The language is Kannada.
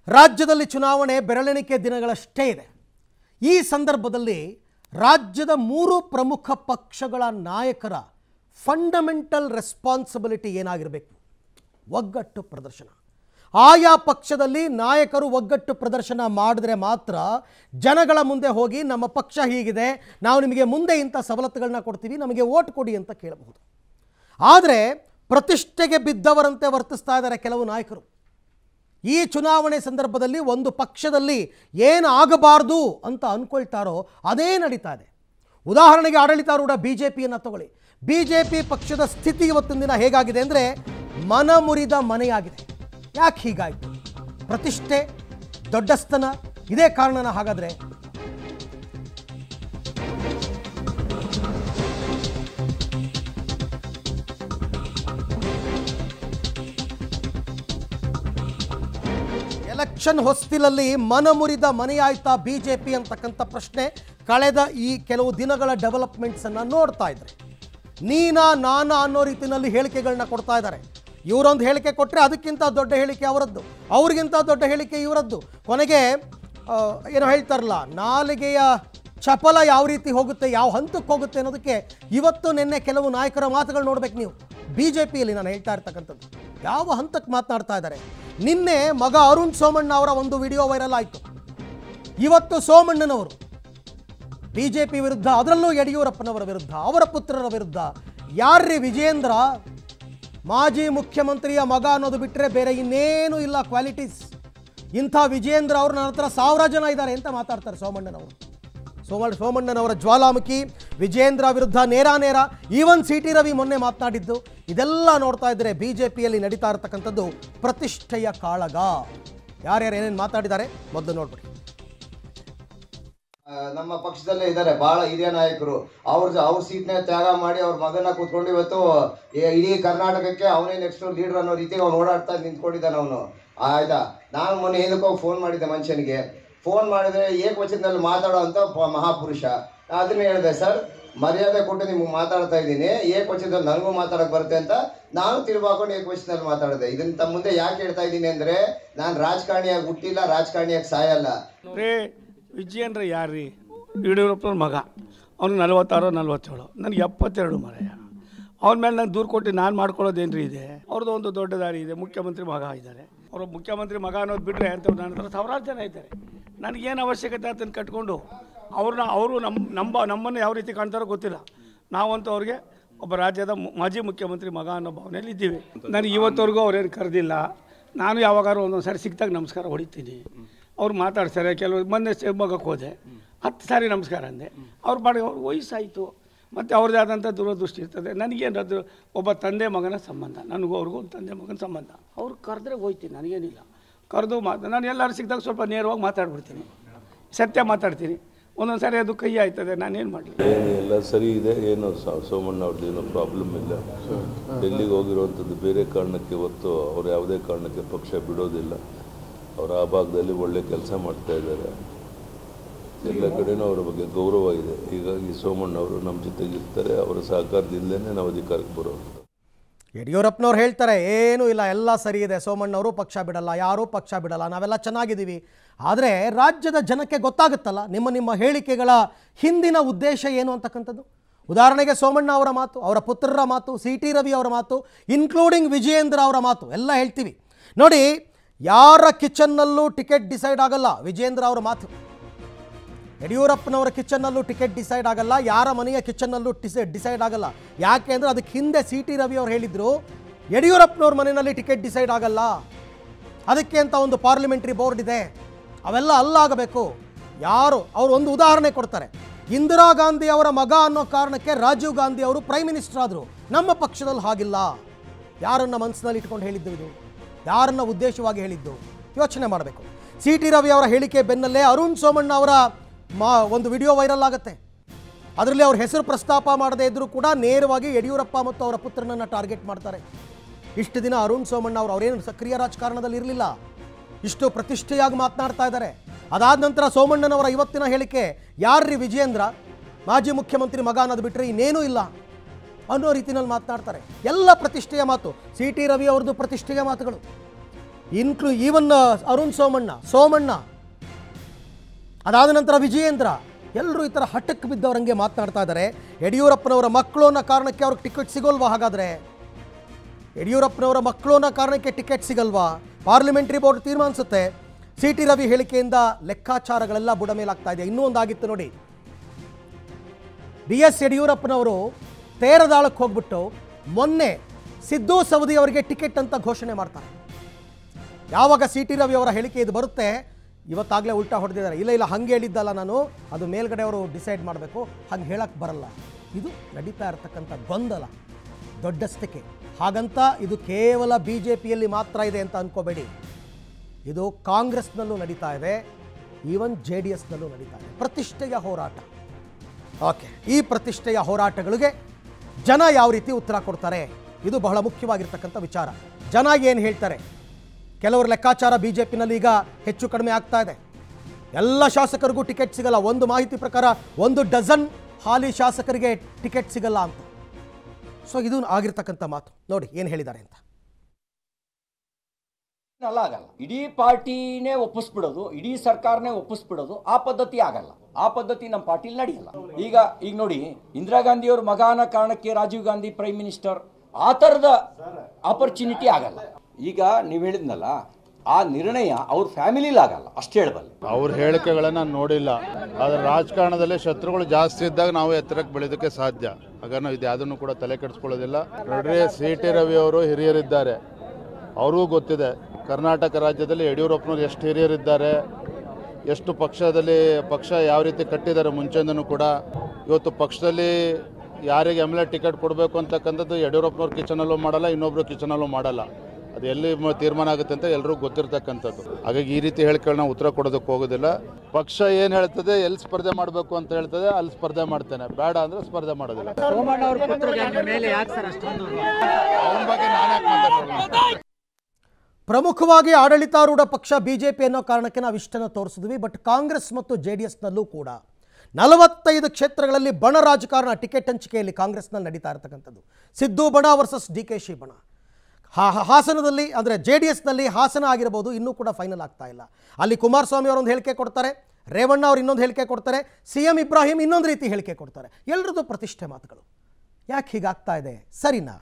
ರಾಜ್ಯದಲ್ಲಿ ಚುನಾವಣೆ ಬೆರಳೆಣಿಕೆ ದಿನಗಳಷ್ಟೇ ಇದೆ ಈ ಸಂದರ್ಭದಲ್ಲಿ ರಾಜ್ಯದ ಮೂರು ಪ್ರಮುಖ ಪಕ್ಷಗಳ ನಾಯಕರ ಫಂಡಮೆಂಟಲ್ ರೆಸ್ಪಾನ್ಸಿಬಿಲಿಟಿ ಏನಾಗಿರಬೇಕು ಒಗ್ಗಟ್ಟು ಪ್ರದರ್ಶನ ಆಯಾ ಪಕ್ಷದಲ್ಲಿ ನಾಯಕರು ಒಗ್ಗಟ್ಟು ಪ್ರದರ್ಶನ ಮಾಡಿದ್ರೆ ಮಾತ್ರ ಜನಗಳ ಮುಂದೆ ಹೋಗಿ ನಮ್ಮ ಪಕ್ಷ ಹೀಗಿದೆ ನಾವು ನಿಮಗೆ ಮುಂದೆ ಇಂಥ ಸವಲತ್ತುಗಳನ್ನ ಕೊಡ್ತೀವಿ ನಮಗೆ ಓಟ್ ಕೊಡಿ ಅಂತ ಕೇಳಬಹುದು ಆದರೆ ಪ್ರತಿಷ್ಠೆಗೆ ಬಿದ್ದವರಂತೆ ವರ್ತಿಸ್ತಾ ಇದ್ದಾರೆ ಕೆಲವು ನಾಯಕರು ಈ ಚುನಾವಣೆ ಸಂದರ್ಭದಲ್ಲಿ ಒಂದು ಪಕ್ಷದಲ್ಲಿ ಏನು ಆಗಬಾರ್ದು ಅಂತ ಅಂದ್ಕೊಳ್ತಾರೋ ಅದೇ ನಡೀತಾ ಇದೆ ಉದಾಹರಣೆಗೆ ಆಡಳಿತಾರೂಢ ಬಿ ಜೆ ಪಿಯನ್ನು ತಗೊಳ್ಳಿ ಬಿ ಜೆ ಪಿ ಪಕ್ಷದ ಸ್ಥಿತಿ ಇವತ್ತಿನ ದಿನ ಹೇಗಾಗಿದೆ ಅಂದರೆ ಮನಮುರಿದ ಮನೆಯಾಗಿದೆ ಯಾಕೆ ಹೀಗಾಯಿತು ಪ್ರತಿಷ್ಠೆ ದೊಡ್ಡಸ್ತನ ಇದೇ ಕಾರಣನ ಹಾಗಾದರೆ ಎಲೆಕ್ಷನ್ ಹೊಸ್ತಿಲಲ್ಲಿ ಮನಮುರಿದ ಮನೆಯಾಯ್ತಾ ಬಿ ಜೆ ಪಿ ಅಂತಕ್ಕಂಥ ಪ್ರಶ್ನೆ ಕಳೆದ ಈ ಕೆಲವು ದಿನಗಳ ಡೆವಲಪ್ಮೆಂಟ್ಸನ್ನು ನೋಡ್ತಾ ಇದ್ದಾರೆ ನೀನಾ ನಾನಾ ಅನ್ನೋ ರೀತಿಯಲ್ಲಿ ಹೇಳಿಕೆಗಳನ್ನ ಕೊಡ್ತಾ ಇದ್ದಾರೆ ಇವರೊಂದು ಹೇಳಿಕೆ ಕೊಟ್ಟರೆ ಅದಕ್ಕಿಂತ ದೊಡ್ಡ ಹೇಳಿಕೆ ಅವರದ್ದು ಅವ್ರಿಗಿಂತ ದೊಡ್ಡ ಹೇಳಿಕೆ ಇವರದ್ದು ಕೊನೆಗೆ ಆ, ಏನೋ ಹೇಳ್ತಾರಲ್ಲ ನಾಲಿಗೆಯ ಚಪಲ ಯಾವ ರೀತಿ ಹೋಗುತ್ತೆ ಯಾವ ಹಂತಕ್ಕೆ ಹೋಗುತ್ತೆ ಅನ್ನೋದಕ್ಕೆ ಇವತ್ತು ನಿನ್ನೆ ಕೆಲವು ನಾಯಕರ ಮಾತುಗಳು ನೋಡ್ಬೇಕು ನೀವು ಬಿ ಜೆ ಪಿಯಲ್ಲಿ ನಾನು ಹೇಳ್ತಾ ಇರ್ತಕ್ಕಂಥದ್ದು ಯಾವ ಹಂತಕ್ಕೆ ಮಾತನಾಡ್ತಾ ಇದ್ದಾರೆ ನಿನ್ನೆ ಮಗ ಅರುಣ್ ಸೋಮಣ್ಣ ಅವರ ಒಂದು ವಿಡಿಯೋ ವೈರಲ್ ಆಯಿತು ಇವತ್ತು ಸೋಮಣ್ಣನವರು ಬಿ ಜೆ ಪಿ ವಿರುದ್ಧ ಅದರಲ್ಲೂ ಯಡಿಯೂರಪ್ಪನವರ ವಿರುದ್ಧ ಅವರ ಪುತ್ರರ ವಿರುದ್ಧ ಯಾರ್ರಿ ವಿಜೇಂದ್ರ ಮಾಜಿ ಮುಖ್ಯಮಂತ್ರಿಯ ಮಗ ಅನ್ನೋದು ಬಿಟ್ಟರೆ ಬೇರೆ ಇನ್ನೇನು ಇಲ್ಲ ಕ್ವಾಲಿಟೀಸ್ ಇಂಥ ವಿಜೇಂದ್ರ ಅವರು ನನ್ನ ಹತ್ರ ಸಾವಿರ ಜನ ಇದ್ದಾರೆ ಅಂತ ಮಾತಾಡ್ತಾರೆ ಸೋಮಣ್ಣನವರು ಸೋಮ ಸೋಮಣ್ಣನವರ ಜ್ವಾಲಾಮುಖಿ ವಿಜೇಂದ್ರ ವಿರುದ್ಧ ನೇರ ನೇರ ಈವನ್ ಸಿ ಟಿ ರವಿ ಮೊನ್ನೆ ಮಾತನಾಡಿದ್ದು ಇದೆಲ್ಲ ನೋಡ್ತಾ ಇದ್ದರೆ ಬಿ ಜೆ ಪಿಯಲ್ಲಿ ನಡೀತಾ ಇರತಕ್ಕಂಥದ್ದು ಪ್ರತಿಷ್ಠೆಯ ಕಾಳಗ ಯಾರ್ಯಾರು ಏನೇನು ಮಾತಾಡಿದ್ದಾರೆ ಮೊದಲು ನೋಡ್ಬಿಡಿ ಆ, ನಮ್ಮ ಪಕ್ಷದಲ್ಲೇ ಇದ್ದಾರೆ ಬಹಳ ಹಿರಿಯ ನಾಯಕರು ಅವ್ರ ಅವ್ರ ಸೀಟ್ನ ತ್ಯಾಗ ಮಾಡಿ ಅವ್ರ ಮಗನ ಕೂತ್ಕೊಂಡು ಇವತ್ತು ಈ- ಇಡೀ ಕರ್ನಾಟಕಕ್ಕೆ ಅವನೇ ನೆಕ್ಸ್ಟ್ ಲೀಡರ್ ಅನ್ನೋ ರೀತಿಗೆ ಅವ್ನು ಓಡಾಡ್ತಾ ನಿಂತ್ಕೊಂಡಿದ್ದಾನೆ ಅವನು ಆಯ್ತಾ ನಾನು ಮೊನ್ನೆ ಏನಕ್ಕೋ ಫೋನ್ ಮಾಡಿದ್ದೆ ಮನುಷ್ಯನಿಗೆ ಫೋನ್ ಮಾಡಿದ್ರೆ ಏಕವಚನದಲ್ಲಿ ಮಾತಾಡೋ ಅಂತ ಪ- ಮಹಾಪುರುಷ ಅದನ್ನ ಹೇಳಿದೆ ಸರ್ ಮರ್ಯಾದೆ ಕೊಟ್ಟು ನಿಮ್ಗೆ ಮಾತಾಡ್ತಾ ಇದ್ದೀನಿ ಏಕವಚನದಲ್ಲಿ ನನಗೂ ಮಾತಾಡಕ್ ಬರುತ್ತೆ ಅಂತ ನಾನು ತಿರುವಾಕೊಂಡು ಏಕವಚನದಲ್ಲಿ ಮಾತಾಡಿದೆ ಇದನ್ನ ತಮ್ಮ ಮುಂದೆ ಯಾಕೆ ಹೇಳ್ತಾ ಇದ್ದೀನಿ ಅಂದ್ರೆ ನಾನು ರಾಜಕಾರಣಿಯಾಗಿ ಹುಟ್ಟಿಲ್ಲ ರಾಜಕಾರಣಿಯಾಗಿ ಸಾಯಲ್ಲ ರೇ ವಿಜಯೇಂದ್ರ ಯಾರ್ರಿ ಯಡಿಯೂರಪ್ಪನ ಮಗ ಅವನು ನಲವತ್ತಾರು ನಲ್ವತ್ತೇಳು ನನಗೆ ಎಪ್ಪತ್ತೆರಡು ಮರೆಯ ಅವನ ಮೇಲೆ ನಾನು ದೂರು ಕೊಟ್ಟು ನಾನು ಮಾಡ್ಕೊಳ್ಳೋದೇನ್ರಿ ಇದೆ ಅವ್ರದ್ದು ಒಂದು ದೊಡ್ಡ ದಾರಿ ಇದೆ ಮುಖ್ಯಮಂತ್ರಿ ಮಗ ಇದ್ದಾರೆ ಅವರು ಮುಖ್ಯಮಂತ್ರಿ ಮಗ ಅನ್ನೋದು ಬಿಟ್ಟರೆ ಅಂತ ನನ್ನ ಹತ್ರ ಸಾವಿರಾರು ಜನ ಇದ್ದಾರೆ ನನಗೇನು ಅವಶ್ಯಕತೆ ಅದನ್ನು ಕಟ್ಕೊಂಡು ಅವ್ರನ್ನ ಅವರು ನಮ್ಮ ನಮ್ಮ ನಮ್ಮನ್ನು ಯಾವ ರೀತಿ ಕಾಣ್ತಾರೋ ಗೊತ್ತಿಲ್ಲ ನಾವಂತೂ ಅವ್ರಿಗೆ ಒಬ್ಬ ರಾಜ್ಯದ ಮು- ಮಾಜಿ ಮುಖ್ಯಮಂತ್ರಿ ಮಗ ಅನ್ನೋ ಭಾವನೆಯಲ್ಲಿ ಇದ್ದೀವಿ ನನಗೆ ಇವತ್ತವರೆಗೂ ಅವ್ರೇನು ಕರೆದಿಲ್ಲ ನಾನು ಯಾವಾಗಾರು ಒಂದೊಂದು ಸಾರಿ ಸಿಕ್ತಾಗ ನಮಸ್ಕಾರ ಹೊಡಿತೀನಿ ಅವ್ರು ಮಾತಾಡ್ತಾರೆ ಕೆಲವು ಮೊನ್ನೆ ಶಿವಮೊಗ್ಗಕ್ಕೆ ಹೋದೆ ಹತ್ತು ಸಾರಿ ನಮಸ್ಕಾರ ಅಂದೆ ಅವ್ರು ಮಾಡಿ ಅವ್ರ ವಯಸ್ಸಾಯಿತು ಮತ್ತು ಅವ್ರದ್ದೇ ಆದಂಥ ದೂರದೃಷ್ಟಿ ಇರ್ತದೆ ನನಗೇನು ಅದು ಒಬ್ಬ ತಂದೆ ಮಗನ ಸಂಬಂಧ ನನಗೂ ಅವ್ರಿಗೂ ಒಂದು ತಂದೆ ಮಗನ ಸಂಬಂಧ ಅವ್ರು ಕರೆದ್ರೆ ಹೋಯ್ತೀನಿ ನನಗೇನಿಲ್ಲ ಕರೆದು ಮಾತು ನಾನು ಎಲ್ಲರೂ ಸಿಕ್ಕಿದಾಗ ಸ್ವಲ್ಪ ನೇರವಾಗಿ ಮಾತಾಡ್ಬಿಡ್ತೀನಿ ಸತ್ಯ ಮಾತಾಡ್ತೀನಿ ಒಂದೊಂದು ಸಾರಿ ಅದು ಕೈ ಆಯ್ತದೆ ನಾನೇನು ಮಾಡಲಿ ಏನು ಎಲ್ಲ ಸರಿ ಇದೆ ಏನು ಸ- ಸೋಮಣ್ಣ ಅವ್ರದ್ದು ಏನೋ ಪ್ರಾಬ್ಲಮ್ ಇಲ್ಲ ಡೆಲ್ಲಿಗೆ ಹೋಗಿರುವಂಥದ್ದು ಬೇರೆ ಕಾರಣಕ್ಕೆ ಹೊತ್ತು ಅವ್ರು ಯಾವುದೇ ಕಾರಣಕ್ಕೆ ಪಕ್ಷ ಬಿಡೋದಿಲ್ಲ ಅವ್ರು ಆ ಭಾಗದಲ್ಲಿ ಒಳ್ಳೆ ಕೆಲಸ ಮಾಡ್ತಾ ಇದ್ದಾರೆ ಎಲ್ಲ ಕಡೆನೂ ಅವರ ಬಗ್ಗೆ ಗೌರವ ಇದೆ ಹೀಗಾಗಿ ಸೋಮಣ್ಣ ಅವರು ನಮ್ಮ ಜೊತೆಗೆ ಇರ್ತಾರೆ ಅವರ ಸಹಕಾರದಿಂದಲೇ ನಾವು ಅಧಿಕಾರಕ್ಕೆ ಬರೋದು ಯಡಿಯೂರಪ್ಪನವ್ರು ಹೇಳ್ತಾರೆ ಏನೂ ಇಲ್ಲ ಎಲ್ಲ ಸರಿ ಇದೆ ಸೋಮಣ್ಣವರು ಪಕ್ಷ ಬಿಡಲ್ಲ ಯಾರೂ ಪಕ್ಷ ಬಿಡಲ್ಲ ನಾವೆಲ್ಲ ಚೆನ್ನಾಗಿದ್ದೀವಿ ಆದರೆ ರಾಜ್ಯದ ಜನಕ್ಕೆ ಗೊತ್ತಾಗುತ್ತಲ್ಲ ನಿಮ್ಮ ನಿಮ್ಮ ಹೇಳಿಕೆಗಳ ಹಿಂದಿನ ಉದ್ದೇಶ ಏನು ಅಂತಕ್ಕಂಥದ್ದು ಉದಾಹರಣೆಗೆ ಸೋಮಣ್ಣ ಅವರ ಮಾತು ಅವರ ಪುತ್ರರ ಮಾತು ಸಿ ಟಿ ರವಿ ಅವರ ಮಾತು ಇನ್ಕ್ಲೂಡಿಂಗ್ ವಿಜಯೇಂದ್ರ ಅವರ ಮಾತು ಎಲ್ಲ ಹೇಳ್ತೀವಿ ನೋಡಿ ಯಾರ ಕಿಚನ್ನಲ್ಲೂ ಟಿಕೆಟ್ ಡಿಸೈಡ್ ಆಗಲ್ಲ ವಿಜಯೇಂದ್ರ ಅವರ ಮಾತು ಯಡಿಯೂರಪ್ಪನವರ ಕಿಚನ್ನಲ್ಲೂ ಟಿಕೆಟ್ ಡಿಸೈಡ್ ಆಗಲ್ಲ ಯಾರ ಮನೆಯ ಕಿಚನ್ನಲ್ಲೂ ಡಿಸೈ ಡಿಸೈಡ್ ಆಗಲ್ಲ ಯಾಕೆ ಅಂದರೆ ಅದಕ್ಕೆ ಹಿಂದೆ ಸಿ ಟಿ ರವಿ ಅವ್ರು ಹೇಳಿದರು ಯಡಿಯೂರಪ್ಪನವ್ರ ಮನೆಯಲ್ಲಿ ಟಿಕೆಟ್ ಡಿಸೈಡ್ ಆಗಲ್ಲ ಅದಕ್ಕೆ ಅಂತ ಒಂದು ಪಾರ್ಲಿಮೆಂಟ್ರಿ ಬೋರ್ಡ್ ಇದೆ ಅವೆಲ್ಲ ಅಲ್ಲಾಗಬೇಕು ಯಾರು ಅವರು ಒಂದು ಉದಾಹರಣೆ ಕೊಡ್ತಾರೆ ಇಂದಿರಾ ಗಾಂಧಿ ಅವರ ಮಗ ಅನ್ನೋ ಕಾರಣಕ್ಕೆ ರಾಜೀವ್ ಗಾಂಧಿ ಅವರು ಪ್ರೈಮ್ ಮಿನಿಸ್ಟರ್ ಆದರು ನಮ್ಮ ಪಕ್ಷದಲ್ಲಿ ಹಾಗಿಲ್ಲ ಯಾರನ್ನ ಮನಸ್ಸಿನಲ್ಲಿ ಇಟ್ಕೊಂಡು ಹೇಳಿದ್ದು ಇದು ಯಾರನ್ನ ಉದ್ದೇಶವಾಗಿ ಹೇಳಿದ್ದು ಯೋಚನೆ ಮಾಡಬೇಕು ಸಿ ಟಿ ರವಿ ಅವರ ಹೇಳಿಕೆ ಬೆನ್ನಲ್ಲೇ ಅರುಣ್ ಸೋಮಣ್ಣ ಅವರ ಮಾ ಒಂದು ವಿಡಿಯೋ ವೈರಲ್ ಆಗುತ್ತೆ ಅದರಲ್ಲಿ ಅವ್ರ ಹೆಸರು ಪ್ರಸ್ತಾಪ ಮಾಡದೇ ಇದ್ದರೂ ಕೂಡ ನೇರವಾಗಿ ಯಡಿಯೂರಪ್ಪ ಮತ್ತು ಅವರ ಪುತ್ರನನ್ನು ಟಾರ್ಗೆಟ್ ಮಾಡ್ತಾರೆ ಇಷ್ಟು ದಿನ ಅರುಣ್ ಸೋಮಣ್ಣ ಅವರು ಅವರೇನು ಸಕ್ರಿಯ ರಾಜಕಾರಣದಲ್ಲಿ ಇರಲಿಲ್ಲ ಇಷ್ಟು ಪ್ರತಿಷ್ಠೆಯಾಗಿ ಮಾತನಾಡ್ತಾ ಇದ್ದಾರೆ ಅದಾದ ನಂತರ ಸೋಮಣ್ಣನವರ ಇವತ್ತಿನ ಹೇಳಿಕೆ ಯಾರ್ರಿ ವಿಜಯೇಂದ್ರ ಮಾಜಿ ಮುಖ್ಯಮಂತ್ರಿ ಮಗ ಅನ್ನೋದು ಬಿಟ್ಟರೆ ಇನ್ನೇನೂ ಇಲ್ಲ ಅನ್ನೋ ರೀತಿಯಲ್ಲಿ ಮಾತನಾಡ್ತಾರೆ ಎಲ್ಲ ಪ್ರತಿಷ್ಠೆಯ ಮಾತು ಸಿ ಟಿ ರವಿ ಅವ್ರದ್ದು ಪ್ರತಿಷ್ಠೆಯ ಮಾತುಗಳು ಇನ್ಕ್ಲೂ ಈವನ್ ಅರುಣ್ ಸೋಮಣ್ಣ ಸೋಮಣ್ಣ ಅದಾದ ನಂತರ ವಿಜಯೇಂದ್ರ ಎಲ್ಲರೂ ಈ ಥರ ಹಠಕ್ಕೆ ಬಿದ್ದವರಂಗೆ ಮಾತನಾಡ್ತಾ ಇದ್ದಾರೆ ಯಡಿಯೂರಪ್ಪನವರ ಮಕ್ಕಳು ಅನ್ನೋ ಕಾರಣಕ್ಕೆ ಅವ್ರಿಗೆ ಟಿಕೆಟ್ ಸಿಗೋಲ್ವಾ ಹಾಗಾದರೆ ಯಡಿಯೂರಪ್ಪನವರ ಮಕ್ಕಳು ಅನ್ನೋ ಕಾರಣಕ್ಕೆ ಟಿಕೆಟ್ ಸಿಗಲ್ವಾ ಪಾರ್ಲಿಮೆಂಟ್ರಿ ಬೋರ್ಡ್ ತೀರ್ಮಾನಿಸುತ್ತೆ ಸಿ ಟಿ ರವಿ ಹೇಳಿಕೆಯಿಂದ ಲೆಕ್ಕಾಚಾರಗಳೆಲ್ಲ ಬುಡ ಮೇಲಾಗ್ತಾ ಇದೆ ಇನ್ನೂ ಒಂದಾಗಿತ್ತು ನೋಡಿ ಬಿ ಎಸ್ ಯಡಿಯೂರಪ್ಪನವರು ತೇರದಾಳಕ್ಕೆ ಹೋಗ್ಬಿಟ್ಟು ಮೊನ್ನೆ ಸಿದ್ದು ಸವದಿ ಅವರಿಗೆ ಟಿಕೆಟ್ ಅಂತ ಘೋಷಣೆ ಮಾಡ್ತಾರೆ ಯಾವಾಗ ಸಿ ಟಿ ರವಿ ಅವರ ಹೇಳಿಕೆ ಇದು ಬರುತ್ತೆ ಇವತ್ತಾಗಲೇ ಉಲ್ಟಾ ಹೊಡೆದಿದ್ದಾರೆ ಇಲ್ಲ ಇಲ್ಲ ಹಂಗೆ ಹೇಳಿದ್ದಲ್ಲ ನಾನು ಅದು ಮೇಲ್ಗಡೆ ಅವರು ಡಿಸೈಡ್ ಮಾಡಬೇಕು ಹಂಗೆ ಹೇಳಕ್ಕೆ ಬರಲ್ಲ ಇದು ನಡೀತಾ ಇರತಕ್ಕಂಥ ಗೊಂದಲ ದೊಡ್ಡಸ್ತಿಕೆ ಹಾಗಂತ ಇದು ಕೇವಲ ಬಿ ಜೆ ಪಿಯಲ್ಲಿ ಮಾತ್ರ ಇದೆ ಅಂತ ಅನ್ಕೋಬೇಡಿ ಇದು ಕಾಂಗ್ರೆಸ್ನಲ್ಲೂ ನಡೀತಾ ಇದೆ ಈವನ್ ಜೆ ಡಿ ಎಸ್ನಲ್ಲೂ ನಡೀತಾ ಇದೆ ಪ್ರತಿಷ್ಠೆಯ ಹೋರಾಟ ಓಕೆ ಈ ಪ್ರತಿಷ್ಠೆಯ ಹೋರಾಟಗಳಿಗೆ ಜನ ಯಾವ ರೀತಿ ಉತ್ತರ ಕೊಡ್ತಾರೆ ಇದು ಬಹಳ ಮುಖ್ಯವಾಗಿರ್ತಕ್ಕಂಥ ವಿಚಾರ ಜನ ಏನು ಹೇಳ್ತಾರೆ ಕೆಲವರ ಲೆಕ್ಕಾಚಾರ ಬಿ ಜೆ ಪಿನಲ್ಲಿ ಈಗ ಹೆಚ್ಚು ಕಡಿಮೆ ಆಗ್ತಾ ಇದೆ ಎಲ್ಲ ಶಾಸಕರಿಗೂ ಟಿಕೆಟ್ ಸಿಗಲ್ಲ ಒಂದು ಮಾಹಿತಿ ಪ್ರಕಾರ ಒಂದು ಡಜನ್ ಹಾಲಿ ಶಾಸಕರಿಗೆ ಟಿಕೆಟ್ ಸಿಗಲ್ಲ ಅಂತ ಸೊ ಇದು ಆಗಿರ್ತಕ್ಕಂಥ ಮಾತು ನೋಡಿ ಏನು ಹೇಳಿದ್ದಾರೆ ಅಂತ ಅಲ್ಲ ಆಗಲ್ಲ ಇಡೀ ಪಾರ್ಟಿನೇ ಒಪ್ಪಿಸ್ಬಿಡೋದು ಇಡೀ ಸರ್ಕಾರನೇ ಒಪ್ಪಿಸ್ಬಿಡೋದು ಆ ಪದ್ಧತಿ ಆಗಲ್ಲ ಆ ಪದ್ಧತಿ ನಮ್ಮ ಪಾರ್ಟಿಲಿ ನಡೆಯಲ್ಲ ಈಗ ಈಗ ನೋಡಿ ಇಂದಿರಾ ಗಾಂಧಿ ಅವ್ರ ಮಗ ಅನ್ನೋ ಕಾರಣಕ್ಕೆ ರಾಜೀವ್ ಗಾಂಧಿ ಪ್ರೈಮ್ ಮಿನಿಸ್ಟರ್ ಆ ಥರದ ಆಪರ್ಚುನಿಟಿ ಆಗಲ್ಲ ಈಗ ನೀವು ಹೇಳಿದ್ನಲ್ಲ ಆ ನಿರ್ಣಯ ಅವ್ರ ಫ್ಯಾಮಿಲಿಲಿ ಆಗಲ್ಲ ಅಷ್ಟು ಹೇಳಬಲ್ಲ ಅವ್ರ ಹೇಳಿಕೆಗಳನ್ನ ನೋಡಿಲ್ಲ ಆದ್ರೆ ರಾಜಕಾರಣದಲ್ಲಿ ಶತ್ರುಗಳು ಜಾಸ್ತಿ ಇದ್ದಾಗ ನಾವು ಎತ್ತರಕ್ಕೆ ಬೆಳೆಯೋದಕ್ಕೆ ಸಾಧ್ಯ ಹಾಗಾಗಿ ನಾವು ಇದು ಯಾವುದನ್ನು ಕೂಡ ತಲೆ ಕೆಡಿಸ್ಕೊಳ್ಳೋದಿಲ್ಲ ನೋಡ್ರಿ ಸಿ ಟಿ ರವಿ ಅವರು ಹಿರಿಯರಿದ್ದಾರೆ ಅವ್ರಿಗೂ ಗೊತ್ತಿದೆ ಕರ್ನಾಟಕ ರಾಜ್ಯದಲ್ಲಿ ಯಡಿಯೂರಪ್ಪನವ್ರು ಎಷ್ಟು ಹಿರಿಯರಿದ್ದಾರೆ ಎಷ್ಟು ಪಕ್ಷದಲ್ಲಿ ಪಕ್ಷ ಯಾವ ರೀತಿ ಕಟ್ಟಿದ್ದಾರೆ ಮುಂಚೆಯಿಂದನೂ ಕೂಡ ಇವತ್ತು ಪಕ್ಷದಲ್ಲಿ ಯಾರಿಗೆ ಎಮ್ ಎಲ್ ಎ ಟಿಕೆಟ್ ಕೊಡಬೇಕು ಅಂತಕ್ಕಂಥದ್ದು ಯಡಿಯೂರಪ್ಪನವ್ರ ಕಿಚನಲ್ಲೂ ಮಾಡಲ್ಲ ಇನ್ನೊಬ್ರು ಕಿಚನಲ್ಲೂ ಮಾಡಲ್ಲ ಅದು ಎಲ್ಲಿ ಮ- ತೀರ್ಮಾನ ಆಗುತ್ತೆ ಅಂತ ಎಲ್ಲರೂ ಗೊತ್ತಿರ್ತಕ್ಕಂಥದ್ದು ಹಾಗಾಗಿ ಈ ರೀತಿ ಹೇಳಿಕೆಗಳನ್ನ ಉತ್ತರ ಕೊಡೋದಕ್ಕೆ ಹೋಗೋದಿಲ್ಲ ಪಕ್ಷ ಏನು ಹೇಳ್ತದೆ ಎಲ್ಲಿ ಸ್ಪರ್ಧೆ ಮಾಡಬೇಕು ಅಂತ ಹೇಳ್ತದೆ ಅಲ್ಲಿ ಸ್ಪರ್ಧೆ ಮಾಡ್ತೇನೆ ಬೇಡ ಅಂದ್ರೆ ಸ್ಪರ್ಧೆ ಮಾಡೋದಿಲ್ಲ ಅವನ ಬಗ್ಗೆ ನಾನು ಯಾಕೆ ಮಾತಾಡೋಣ ಪ್ರಮುಖವಾಗಿ ಆಡಳಿತಾರೂಢ ಪಕ್ಷ ಬಿಜೆಪಿ ಅನ್ನೋ ಕಾರಣಕ್ಕೆ ನಾವು ಇಷ್ಟನ್ನು ತೋರಿಸಿದ್ವಿ ಬಟ್ ಕಾಂಗ್ರೆಸ್ ಮತ್ತು ಜೆ ಡಿ ಎಸ್ನಲ್ಲೂ ಕೂಡ ನಲವತ್ತೈದು ಕ್ಷೇತ್ರಗಳಲ್ಲಿ ಬಣ ರಾಜಕಾರಣ ಟಿಕೆಟ್ ಹಂಚಿಕೆಯಲ್ಲಿ ಕಾಂಗ್ರೆಸ್ನಲ್ಲಿ ನಡೀತಾ ಇರತಕ್ಕಂಥದ್ದು ಸಿದ್ದು ಬಣ ವರ್ಸಸ್ ಡಿ ಕೆ ಶಿ ಬಣ ಹಾ- ಹಾ- ಹಾಸನದಲ್ಲಿ ಅಂದರೆ ಜೆ ಡಿ ಎಸ್ನಲ್ಲಿ ಹಾಸನ ಆಗಿರ್ಬೋದು ಇನ್ನೂ ಕೂಡ ಫೈನಲ್ ಆಗ್ತಾ ಇಲ್ಲ ಅಲ್ಲಿ ಕುಮಾರಸ್ವಾಮಿ ಅವರೊಂದು ಹೇಳಿಕೆ ಕೊಡ್ತಾರೆ ರೇವಣ್ಣ ಅವ್ರು ಇನ್ನೊಂದು ಹೇಳಿಕೆ ಕೊಡ್ತಾರೆ ಸಿ ಎಂ ಇಬ್ರಾಹಿಂ ಇನ್ನೊಂದು ರೀತಿ ಹೇಳಿಕೆ ಕೊಡ್ತಾರೆ ಎಲ್ಲರದ್ದು ಪ್ರತಿಷ್ಠೆ ಮಾತುಗಳು ಯಾಕೆ ಹೀಗಾಗ್ತಾ ಇದೆ ಸರಿನಾ